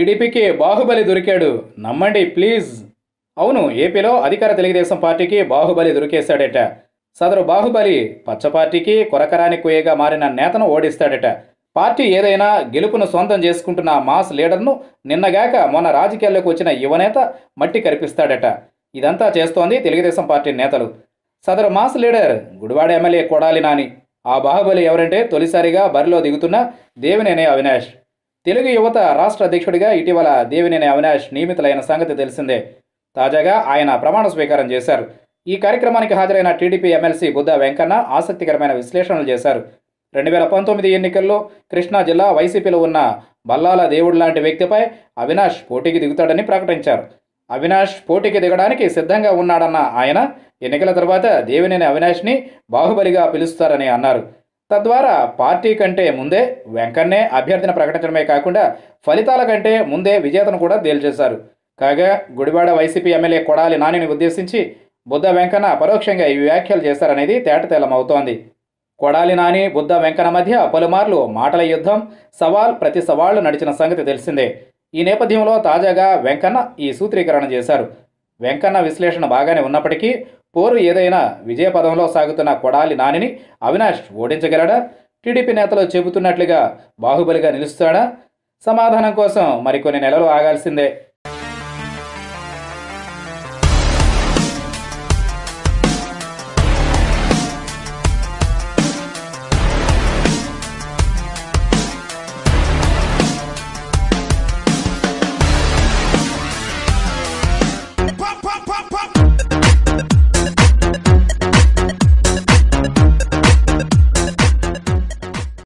టీడీపీకి బాహుబలి దొరికాడు నమ్మండి ప్లీజ్ అవును ఏపీలో అధికార తెలుగుదేశం పార్టీకి బాహుబలి దొరికేశాడట సదరు బాహుబలి పచ్చ పార్టీకి కొరకరాని కుయ్యగా మారిన నేతను ఓడిస్తాడట పార్టీ ఏదైనా గెలుపును సొంతం చేసుకుంటున్న మాస్ లీడర్ను నిన్నగాక మొన్న రాజకీయాల్లోకి వచ్చిన యువనేత మట్టి కరిపిస్తాడట ఇదంతా చేస్తోంది తెలుగుదేశం పార్టీ నేతలు సదరు mass leader Gudivada MLA Kodali Nani ఆ బాహుబలి ఎవరంటే తొలిసారిగా బరిలో దిగుతున్న దేవినేని అవినాష్ తెలుగు యువత రాష్ట్ర అధ్యక్షుడిగా ఇటీవల దేవినేని అవినాష్ నియమితులైన సంగతి తెలిసిందే తాజాగా ఆయన ప్రమాణ స్వీకారం చేశారు ఈ కార్యక్రమానికి హాజరైన టీడీపీ ఎమ్మెల్సీ బుద్ధ వెంకన్న ఆసక్తికరమైన విశ్లేషణలు చేశారు రెండు వేల పంతొమ్మిది ఎన్నికల్లో కృష్ణా జిల్లా వైసీపీలో ఉన్న బల్లాల దేవుడు లాంటి వ్యక్తిపై అవినాష్ పోటీకి దిగుతాడని ప్రకటించారు అవినాష్ పోటీకి దిగడానికి సిద్ధంగా ఉన్నాడన్న ఆయన ఎన్నికల తర్వాత దేవినేని అవినాష్ని బాహుబలిగా పిలుస్తారని అన్నారు తద్వారా పార్టీ కంటే ముందే వెంకన్నే అభ్యర్థిని ప్రకటించడమే కాకుండా ఫలితాల కంటే ముందే విజేతను కూడా తేల్చేశారు కాగా గుడివాడ వైసీపీ ఎమ్మెల్యే కొడాలి నానిని ఉద్దేశించి బుద్ధ వెంకన్న పరోక్షంగా ఈ వ్యాఖ్యలు చేశారనేది తేటతెల్లమవుతోంది కొడాలి నాని బుద్ధ వెంకన్న మధ్య పలుమార్లు మాటల యుద్ధం సవాల్ ప్రతి సవాళ్లు నడిచిన సంగతి తెలిసిందే ఈ నేపథ్యంలో తాజాగా వెంకన్న ఈ సూత్రీకరణ చేశారు వెంకన్న విశ్లేషణ బాగానే ఉన్నప్పటికీ పోరు ఏదైనా విజయపదంలో సాగుతున్న కొడాలి నానిని అవినాష్ ఓడించగలడా టీడీపీ నేతలు చెబుతున్నట్లుగా బాహుబలిగా నిలుస్తాడా సమాధానం కోసం మరికొన్ని నెలలు ఆగాల్సిందే